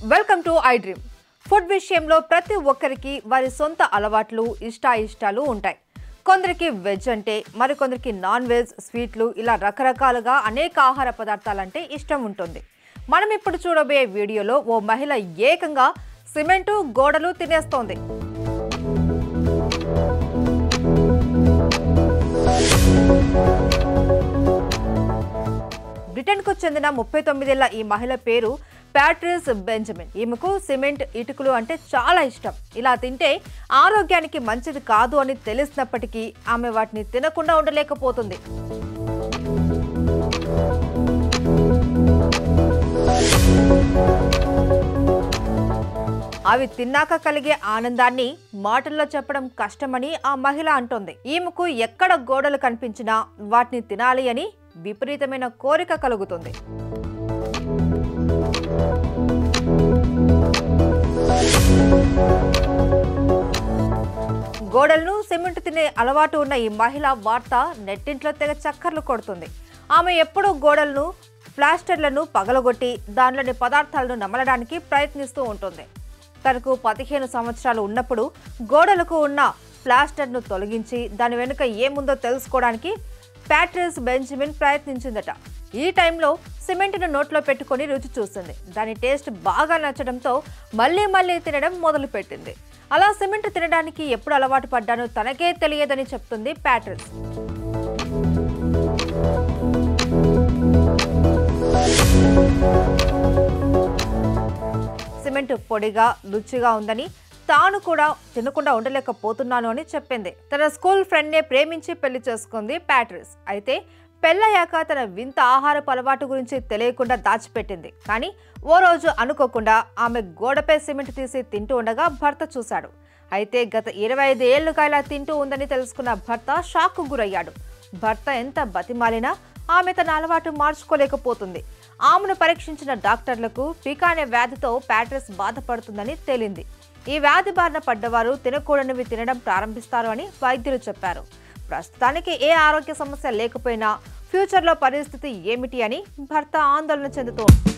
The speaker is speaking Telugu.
welcome to I dream food విషయంలో ప్రతి ఒక్కరికి వారి సొంత అలవాట్లు ఇష్టాయిష్టాలు ఉంటాయి కొందరికి వెజ్ అంటే మరికొందరికి నాన్ వెజ్ స్వీట్లు ఇలా రకరకాలుగా అనేక ఆహార పదార్థాలంటే ఇష్టం ఉంటుంది మనం ఇప్పుడు చూడబోయే వీడియోలో ఓ మహిళ ఏకంగా సిమెంటు గోడలు తినేస్తోంది బ్రిటన్కు చెందిన ముప్పై తొమ్మిదేళ్ల ఈ మహిళ పేరు ప్యాట్రిస్ బెంజమిన్ ఈమెకు సిమెంట్ ఇటుకలు అంటే చాలా ఇష్టం ఇలా తింటే ఆరోగ్యానికి మంచిది కాదు అని తెలిసినప్పటికీ ఆమె వాటిని తినకుండా ఉండలేకపోతుంది అవి తిన్నాక కలిగే ఆనందాన్ని మాటల్లో చెప్పడం కష్టమని ఆ మహిళ అంటోంది ఈమెకు ఎక్కడ గోడలు కనిపించినా వాటిని తినాలి అని విపరీతమైన కోరిక కలుగుతుంది గోడలను సిమెంట్ తినే అలవాటు ఉన్న ఈ మహిళ వార్త నెట్టింట్లో తెగ చక్కర్లు కొడుతుంది ఆమె ఎప్పుడూ గోడలను ప్లాస్టర్లను పగలగొట్టి దానిలోని పదార్థాలను నమలడానికి ప్రయత్నిస్తూ ఉంటుంది తనకు పదిహేను సంవత్సరాలు ఉన్నప్పుడు గోడలకు ఉన్న ప్లాస్టర్ను తొలగించి దాని వెనుక ఏముందో తెలుసుకోవడానికి ప్యాట్రిస్ బెంజమిన్ ప్రయత్నించిందట ఈ టైంలో సిమెంట్ను నోట్లో పెట్టుకొని రుచి చూస్తుంది దాని టేస్ట్ బాగా నచ్చడంతో మళ్ళీ మళ్ళీ తినడం మొదలుపెట్టింది అలా సిమెంట్ తినడానికి ఎప్పుడు అలవాటు పడ్డానో తనకే తెలియదని చెప్తుంది ప్యాట్రిస్ సిమెంట్ పొడిగా రుచిగా ఉందని తాను కూడా తినకుండా ఉండలేకపోతున్నాను అని చెప్పింది తన స్కూల్ ఫ్రెండ్నే ప్రేమించి పెళ్లి చేసుకుంది ప్యాట్రిస్ అయితే పెళ్ళయ్యాక తన వింత ఆహారపు అలవాటు గురించి తెలియకుండా దాచిపెట్టింది కానీ ఓ రోజు అనుకోకుండా ఆమె గోడపై సిమెంట్ తీసి తింటూ ఉండగా భర్త చూశాడు అయితే గత ఇరవై ఐదు ఏళ్లుగా ఇలా తింటూ ఉందని తెలుసుకున్న భర్త షాక్కు గురయ్యాడు భర్త ఎంత బతిమాలినా ఆమె తన అలవాటు మార్చుకోలేకపోతుంది ఆమెను పరీక్షించిన డాక్టర్లకు పికా అనే వ్యాధితో ప్యాట్రిస్ బాధపడుతుందని తేలింది ఈ వ్యాధి బారిన పడ్డవారు తినకూడనివి తినడం ప్రారంభిస్తారు అని వైద్యులు చెప్పారు ప్రస్తుతానికి ఏ ఆరోగ్య సమస్య లేకపోయినా ఫ్యూచర్లో పరిస్థితి ఏమిటి అని భర్త ఆందోళన చెందుతోంది